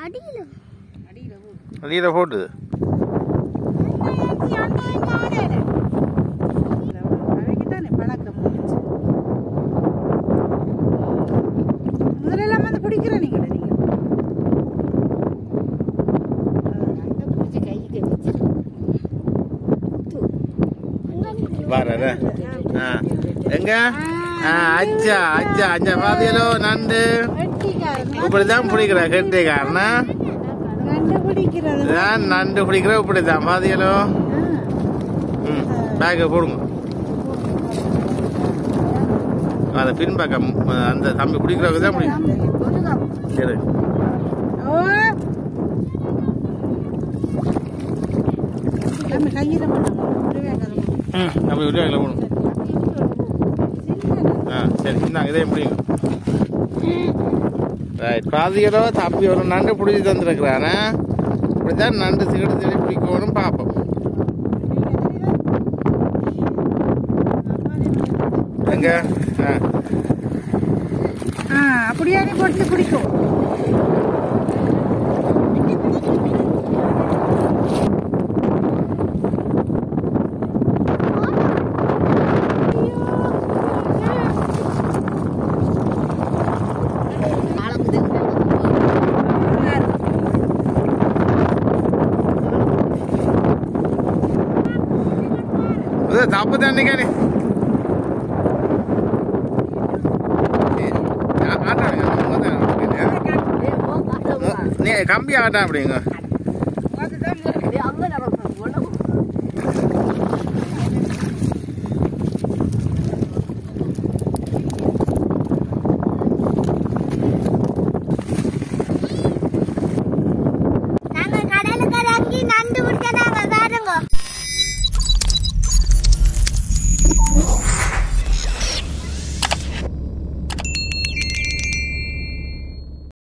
அடியில அடியில் போட்டு அவைக்குத்தானே பழக்கம் முடிச்சு முதல்ல எல்லாம் வந்து பிடிக்கிற நீங்க நீங்க பாரு ஆ எங்க ஆ அச்சா அச்சா அச்சா பாதியலோ நண்டு இப்படிதான் பிடிக்கிற கெட்டிக்காரனா நண்டு பிடிக்கிறது இதான் நண்டு பிடிக்கிற இப்படிதான் பாதியலோ ம் பேக்கை போடுங்க அந்த பின்பக்கம் அந்த தம்பி பிடிக்கிறவங்க தான் பிடிக்கும் சரி ஓ நம்ம கையில ம் அப்படி விட்டு போடுங்க ஆ சரி இந்தாங்க இதே பிடிங்க ரைட் பாதியலோ தம்பி ஒரு நண்டு பிடிச்சி தந்துருக்குறானே இப்படிதான் நண்டு சிகடு செடி பிடிக்கணும் பார்ப்போம் எங்க ஆ ஆ அப்படியே நீ பொடிச்சு பிடிக்கும் ഇത് തപ്പ് തന്നിക്കാന് நீ கம்பி ஆட்டா அப்படிங்க